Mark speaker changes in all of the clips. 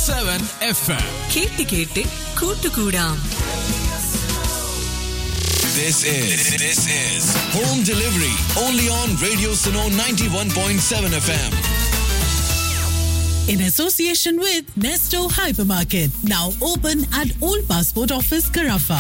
Speaker 1: Seven F M
Speaker 2: കേട്ട് കേട്ട് കൂട്ടുകൂടാം
Speaker 1: This is this is home delivery only on Radio Suno 91.7 FM.
Speaker 3: in association with Nesto Hypermarket, now open at Old Passport Office, Carafa.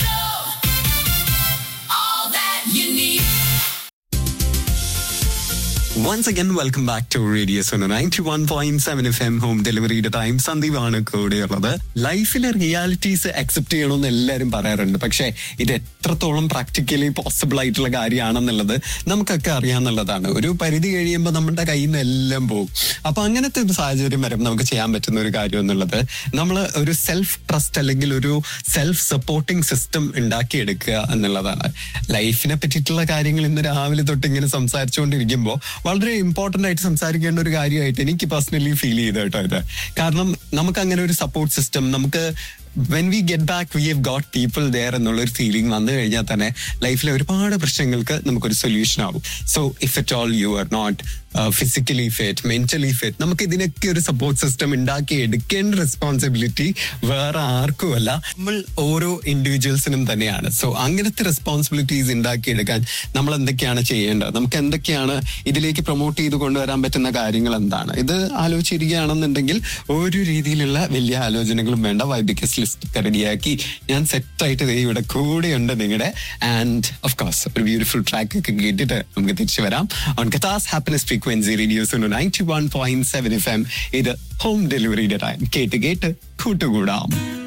Speaker 4: Once again, welcome back to Radio Sono 91.7 FM home ഡെലിവറിയുടെ time സന്ദീപാണ് കൂടെയുള്ളത് ലൈഫിലെ realities accept ചെയ്യണമെന്ന് എല്ലാവരും പറയാറുണ്ട് പക്ഷേ ഇത് എത്രത്തോളം പ്രാക്ടിക്കലി പോസിബിൾ ആയിട്ടുള്ള കാര്യമാണെന്നുള്ളത് നമുക്കൊക്കെ അറിയാന്നുള്ളതാണ് ഒരു പരിധി കഴിയുമ്പോൾ നമ്മുടെ കയ്യിൽ നിന്ന് എല്ലാം പോകും അപ്പൊ അങ്ങനത്തെ ഒരു സാഹചര്യം വരും നമുക്ക് ചെയ്യാൻ പറ്റുന്ന ഒരു കാര്യം എന്നുള്ളത് നമ്മൾ ഒരു സെൽഫ് ട്രസ്റ്റ് അല്ലെങ്കിൽ ഒരു സെൽഫ് സപ്പോർട്ടിംഗ് സിസ്റ്റം ഉണ്ടാക്കിയെടുക്കുക എന്നുള്ളതാണ് ലൈഫിനെ പറ്റിയിട്ടുള്ള കാര്യങ്ങൾ ഇന്ന് രാവിലെ തൊട്ട് ഇങ്ങനെ സംസാരിച്ചുകൊണ്ടിരിക്കുമ്പോൾ വളരെ ഇമ്പോർട്ടന്റ് ആയിട്ട് സംസാരിക്കേണ്ട ഒരു കാര്യമായിട്ട് എനിക്ക് പേഴ്സണലി ഫീൽ ചെയ്തു കേട്ടോ ഇത് കാരണം നമുക്ക് അങ്ങനെ ഒരു സപ്പോർട്ട് സിസ്റ്റം നമുക്ക് when we get back we have got people there എന്നുള്ള ഒരു ഫീലിംഗ് വന്നു കഴിഞ്ഞാൽ തന്നെ ലൈഫിലെ ഒരുപാട് പ്രശ്നങ്ങൾക്ക് നമുക്കൊരു സൊല്യൂഷൻ ആവും so if it all you are not physically fit mentally fit നമുക്ക് ഇതിനൊക്കെ ഒരു സപ്പോർട്ട് സിസ്റ്റം ഉണ്ടാക്കി എടുക്കേണ്ട റെസ്പോൺസിബിലിറ്റി വേറെ ആർക്കുമല്ല നമ്മൾ ഓരോ ഇൻഡിവിജ്വൽസിനും തന്നെയാണ് സോ അങ്ങനത്തെ റെസ്പോൺസിബിലിറ്റീസ് ഉണ്ടാക്കിയെടുക്കാൻ നമ്മൾ എന്തൊക്കെയാണ് ചെയ്യേണ്ടത് നമുക്ക് എന്തൊക്കെയാണ് ഇതിലേക്ക് പ്രൊമോട്ട് ചെയ്ത് കൊണ്ടുവരാൻ പറ്റുന്ന കാര്യങ്ങൾ എന്താണ് ഇത് ആലോചിച്ചിരിക്കുകയാണെന്നുണ്ടെങ്കിൽ ഒരു രീതിയിലുള്ള വലിയ ആലോചനകളും വേണ്ട വൈബിക്കസ് ലിസ്റ്റ് ഒക്കെ റെഡിയാക്കി ഞാൻ സെറ്റായിട്ട് ദേ ഇവിടെ കൂടെയുണ്ട് നിങ്ങളുടെ ആൻഡ് ഓഫ് കോഴ്സ് ഒരു ബ്യൂട്ടിഫുൾ ട്രാക്ക് ഒക്കെ കേട്ടിട്ട് നമുക്ക് തിരിച്ചു വരാം ഓൺ കഥാസ് happiness frequency radio's ninety one point seven F M ഇത് ഹോം ഡെലിവറിയുടെ ടൈം കേട്ട് കേട്ട് കൂട്ടുകൂടാം